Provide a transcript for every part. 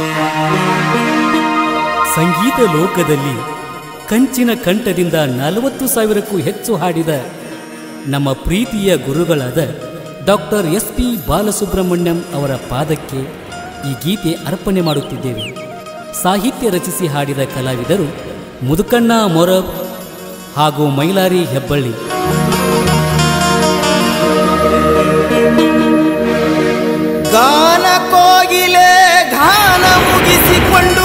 ಸಂಗೀತ ಲೋಕದಲ್ಲಿ ಕಂಚಿನ ಕಂಠದಿಂದ ನಲವತ್ತು ಸಾವಿರಕ್ಕೂ ಹೆಚ್ಚು ಹಾಡಿದ ನಮ್ಮ ಪ್ರೀತಿಯ ಗುರುಗಳಾದ ಡಾಕ್ಟರ್ ಎಸ್ ಪಿ ಬಾಲಸುಬ್ರಹ್ಮಣ್ಯಂ ಅವರ ಪಾದಕ್ಕೆ ಈ ಗೀತೆ ಅರ್ಪಣೆ ಮಾಡುತ್ತಿದ್ದೇವೆ ಸಾಹಿತ್ಯ ರಚಿಸಿ ಹಾಡಿದ ಕಲಾವಿದರು ಮುದುಕಣ್ಣ ಮೊರಬ್ ಹಾಗೂ ಮೈಲಾರಿ ಹೆಬ್ಬಳ್ಳಿ ಗಾನ ಕೋಗಿಲೆ ಗಾನ ಮುಗಿಸಿಕೊಂಡು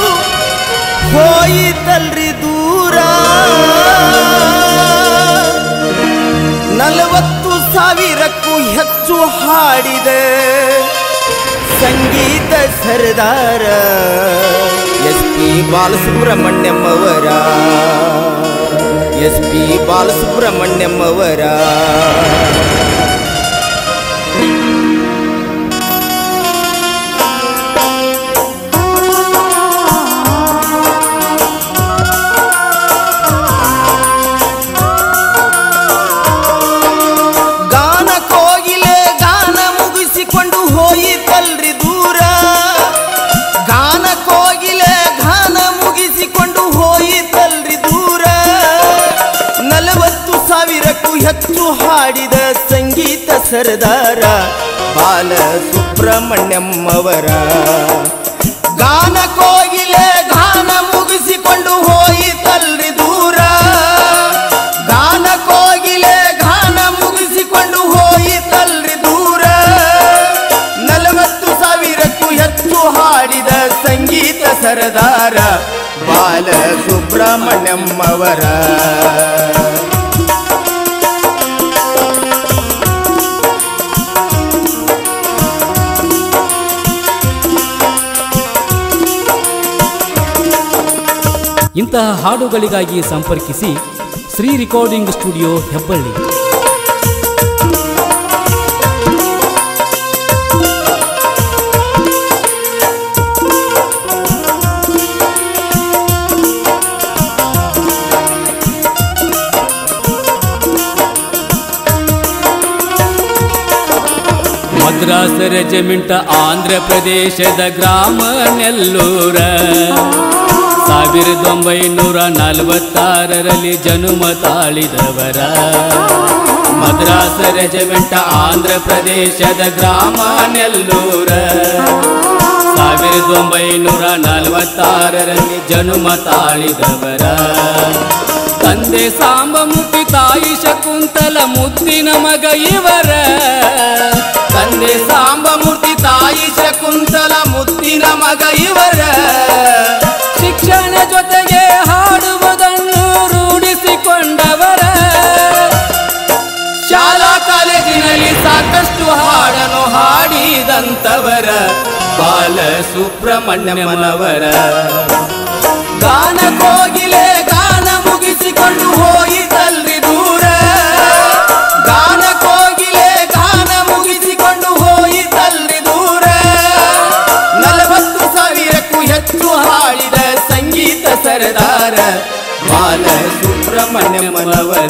ಹೋಯಿತಲ್ರಿ ದೂರ ನಲವತ್ತು ಸಾವಿರಕ್ಕೂ ಹೆಚ್ಚು ಹಾಡಿದೆ ಸಂಗೀತ ಸರದಾರ ಎಸ್ ಪಿ ಬಾಲಸುಬ್ರಹ್ಮಣ್ಯಂ ಅವರ ಎಸ್ ಪಿ ಬಾಲಸುಬ್ರಹ್ಮಣ್ಯಂ ಅವರ ಗಾನ ಕೋಗಿಲೆ ಗಾನ ಮುಗಿಸಿಕೊಂಡು ಹೋಯಿತಲ್ರಿ ದೂರ ಗಾನ ಕೋಗಿಲೆ ಗಾನ ಮುಗಿಸಿಕೊಂಡು ಹೋಯಿತಲ್ರಿ ದೂರ ನಲವತ್ತು ಸಾವಿರಕ್ಕೂ ಹೆಚ್ಚು ಹಾಡಿದ ಸಂಗೀತ ಸರದಾರ ಬಾಲ ಸುಬ್ರಹ್ಮಣ್ಯಂ ಅವರ ಗಾನ ಕೋಗಿಲೆ ಗಾನ ಮುಗಿಸಿಕೊಂಡು ಹೋಯಿತಲ್ರಿ ದೂರ ಗಾನ ಕೋಗಿಲೆ ಗಾನ ಮುಗಿಸಿಕೊಂಡು ಹೋಯಿತಲ್ರಿ ದೂರ ನಲವತ್ತು ಸಾವಿರಕ್ಕೂ ಹೆಚ್ಚು ಹಾಡಿದ ಸಂಗೀತ ಸರದಾರ ಬಾಲ ಸುಬ್ರಹ್ಮಣ್ಯಂ ಅವರ ಇಂತಹ ಹಾಡುಗಳಿಗಾಗಿ ಸಂಪರ್ಕಿಸಿ Shri recording studio Hebballi Madras regiment Andhra ಪ್ರದೇಶದ ಗ್ರಾಮ ನೆಲ್ಲೂರ ಸಾವಿರದ ಒಂಬೈನೂರ ನಲವತ್ತಾರರಲ್ಲಿ ಜನುಮ ತಾಳಿದವರ ಮದ್ರಾಸ್ ರೆಜಿಮೆಂಟ್ ಆಂಧ್ರ ಪ್ರದೇಶದ ಗ್ರಾಮ ನೆಲ್ಲೂರ ಸಾವಿರದ ಒಂಬೈನೂರ ನಲವತ್ತಾರರಲ್ಲಿ ಜನುಮ ತಾಳಿದವರ ತಂದೆ ಸಾಂಬಮೂರ್ತಿ ತಾಯಿ ಶಕುಂತಲ ಮುದ್ದಿನ ಮಗ ಇವರ ತಂದೆ ಸಾಂಬಮೂರ್ತಿ ತಾಯಿ ಶಕುಂತಲ ಮುದ್ದಿನ ಮಗ ಇವರ ಶಿಕ್ಷಣ ಜೊತೆಗೆ ಹಾಡುವುದನ್ನು ರೂಢಿಸಿಕೊಂಡವರ ಶಾಲಾ ಕಾಲೇಜಿನಲ್ಲಿ ಸಾಕಷ್ಟು ಹಾಡನ್ನು ಹಾಡಿದಂತವರ ಬಾಲ ಸುಬ್ರಹ್ಮಣ್ಯಮನವರ ಗಾನ ಕೋಗಿಲೆ ಗಾನ ಮುಗಿಸಿಕೊಂಡು ಹೋಯಿತಲ್ರಿ ದೂರ ಗಾನ ಕೋಗಿಲೆ ಗಾನ ಮುಗಿಸಿಕೊಂಡು ಹೋಯಿತಲ್ರಿ ದೂರ ನಲವತ್ತು ಸಾವಿರಕ್ಕೂ ಹೆಚ್ಚು ಹಾಡಿದ ಸಂಗೀತ ಸರದಾರ ಬಾಲ ಸುಬ್ರಹ್ಮಣ್ಯಮ್ಮನವರ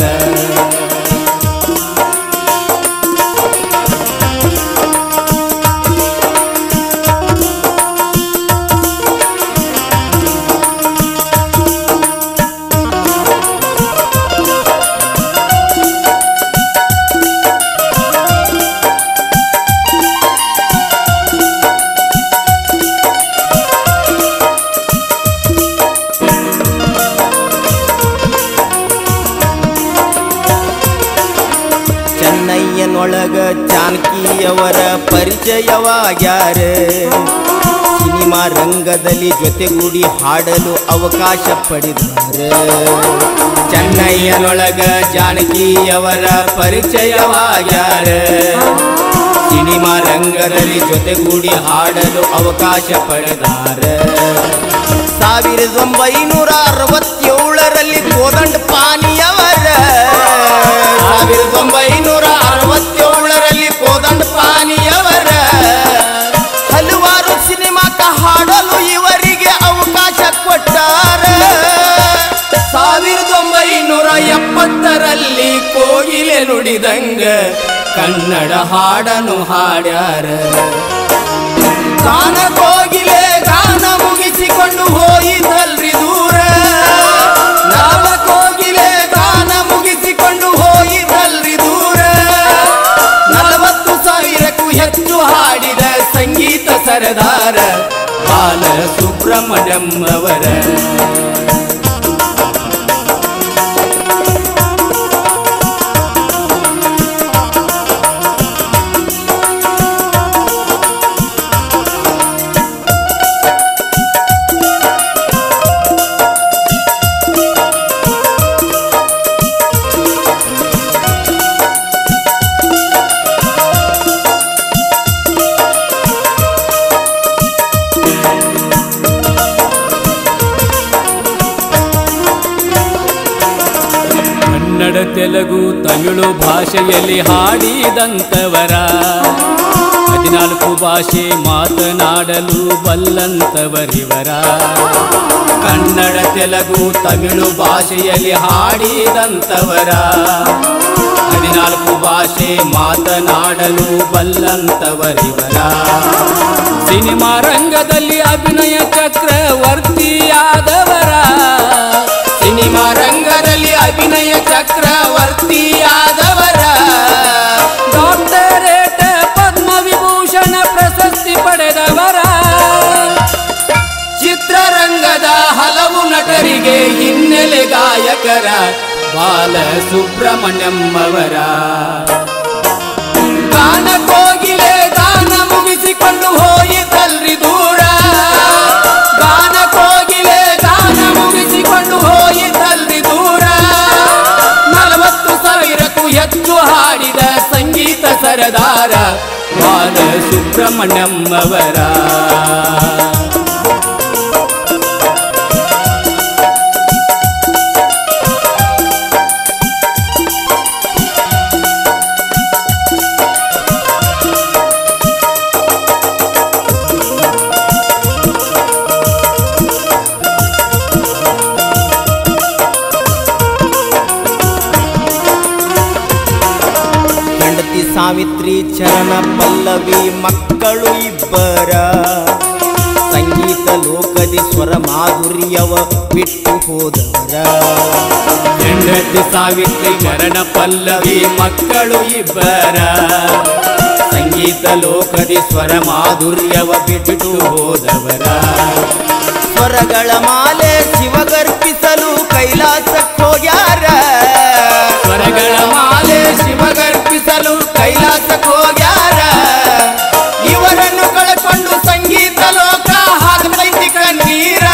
ಚೆನ್ನಯ್ಯನೊಳಗ ಜಾನಕಿಯವರ ಪರಿಚಯವಾಗ್ಯಾರ ಸಿನಿಮಾ ರಂಗದಲ್ಲಿ ಜೊತೆಗೂಡಿ ಹಾಡಲು ಅವಕಾಶ ಪಡೆದಾರ ಚೆನ್ನಯ್ಯನೊಳಗ ಜಾನಕಿಯವರ ಪರಿಚಯವಾಗ್ಯಾರ ಸಿನಿಮಾ ರಂಗದಲ್ಲಿ ಜೊತೆಗೂಡಿ ಹಾಡಲು ಅವಕಾಶ ಪಡೆದಾರ ಸಾವಿರದ ಒಂಬೈನೂರ ಅರವತ್ತೇಳರಲ್ಲಿ ಕೋದಂಡ ಪಾನಿಯವರ ಸಾವಿರದ ಒಂಬೈನೂರ ಅರವತ್ತೇಳರಲ್ಲಿ ಕೋದಂಡ ಪಾನಿಯವರ ಹಲವಾರು ಸಿನಿಮಾಕ ಹಾಡಲು ಇವರಿಗೆ ಅವಕಾಶ ಕೊಟ್ಟಾರ ಸಾವಿರದ ಒಂಬೈನೂರ ಎಪ್ಪತ್ತರಲ್ಲಿ ಕೋಗಿಲೆ ನುಡಿದಂಗ ಕನ್ನಡ ಹಾಡನು ಹಾಡ್ಯಾರ ಗಾನ ಕೋಗಿಲೆ ಗಾನ ಸರದಾರ ಬಾಲ ಸುಬ್ರಹ್ಮಣ್ಯಂ ಅವರ ಕನ್ನಡ ತೆಲುಗು ತಮಿಳು ಭಾಷೆಯಲ್ಲಿ ಹಾಡಿದಂತವರ ಹದಿನಾಲ್ಕು ಭಾಷೆ ಮಾತನಾಡಲು ಬಲ್ಲಂತವರಿವರ ಕನ್ನಡ ತೆಲುಗು ತಮಿಳು ಭಾಷೆಯಲ್ಲಿ ಹಾಡಿದಂತವರ ಹದಿನಾಲ್ಕು ಭಾಷೆ ಮಾತನಾಡಲು ಬಲ್ಲಂತವರಿವರ ಸಿನಿಮಾ ರಂಗದಲ್ಲಿ ಅಭಿನಯ ಚಕ್ರವರ್ತಿಯಾದವರ ಸಿನಿಮಾ ರಂಗದಲ್ಲಿ ಅಭಿನಯ ಚಕ್ರವರ್ತಿಯಾದವರ ಡಾಕ್ಟರೇಟ್ ಪದ್ಮವಿಭೂಷಣ ಪ್ರಶಸ್ತಿ ಪಡೆದವರ ಚಿತ್ರರಂಗದ ಹಲವು ನಟರಿಗೆ ಹಿನ್ನೆಲೆ ಗಾಯಕರ ಬಾಲ ಸುಬ್ರಹ್ಮಣ್ಯಂ ಅವರ ಗಾನ ಕೋಗಿಲೆ ಗಾನ ಮುಗಿಸಿಕೊಂಡು ಹೋಯಿತಲ್ರಿ ದೂರ ಗಾನ ಕೋಗಿಲೆ ಗಾನ ಮುಗಿಸಿಕೊಂಡು ಹೋಯಿತಲ್ರಿ ದೂರ ನಲವತ್ತು ಸಾವಿರಕ್ಕೂ ಹೆಚ್ಚು ಹಾಡಿದ ಸಂಗೀತ ಸರದಾರ ಬಾಲ ಸುಬ್ರಹ್ಮಣ್ಯಂ ಅವರ ಹೆಂಡತಿ ಸಾವಿತ್ರಿ ಚರಣ ಪಲ್ಲವಿ ಮಕ್ಕಳು ಇಬ್ಬರ ಸಂಗೀತ ಲೋಕದಿ ಸ್ವರ ಮಾಧುರ್ಯವ ಬಿಟ್ಟು ಹೋದವರ ಹೆಂಡತಿ ಸಾವಿತ್ರಿ ಚರಣ ಪಲ್ಲವಿ ಮಕ್ಕಳು ಇಬ್ಬರ ಸಂಗೀತ ಲೋಕದಿ ಸ್ವರ ಮಾಧುರ್ಯವ ಬಿಟ್ಟು ಹೋದವರ ಸ್ವರಗಳ ಮಾಲೆ ಶಿವಗರ್ಪಿಸಲು ಕೈಲಾಸಕ್ಕೆ ಹೋಗ್ಯಾರ ಸ್ವರಗಳ ಮಾಲೆ ಶಿವಗರ್ಪಿಸಲು ಕೈಲಾಸಕ್ಕೆ ಹೋಗ್ಯಾರ ಇವರನ್ನು ಕಳ್ಕೊಂಡು ಸಂಗೀತ ಲೋಕ ಹಾಕತೈತಿ ಕಣ್ಣೀರ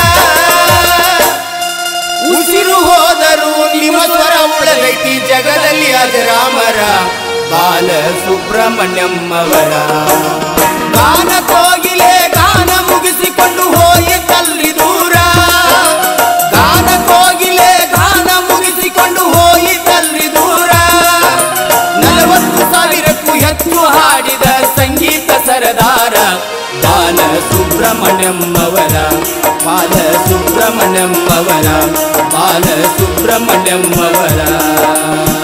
ಉಸಿರು ಹೋದರು ನಿಮ್ಮ ಸ್ವರ ಉಳದೈತಿ ಜಗದಲ್ಲಿ ಅಜರಾಮರ ಬಾಲ ಸುಬ್ರಹ್ಮಣ್ಯಂ ಅವರ ಗಾನ ಕೋಗಿಲೆ ಗಾನ ಮುಗಿಸಿಕೊಂಡು ಹೋಯಿತಲ್ರಿ ದೂರ ಗಾನ ಕೋಗಿಲೆ ಗಾನ ಮುಗಿಸಿಕೊಂಡು ಹೋಯಿತಲ್ರಿ ದೂರ ನಲವತ್ತು ಸಾವಿರಕ್ಕೂ ಹೆಚ್ಚು ಹಾಡಿದ ಸಂಗೀತ ಸರದಾರ ಬಾಲ ಸುಬ್ರಹ್ಮಣ್ಯಂ ಅವರ ಬಾಲ ಸುಬ್ರಹ್ಮಣ್ಯಂ ಅವರ ಬಾಲ ಸುಬ್ರಹ್ಮಣ್ಯಂ ಅವರ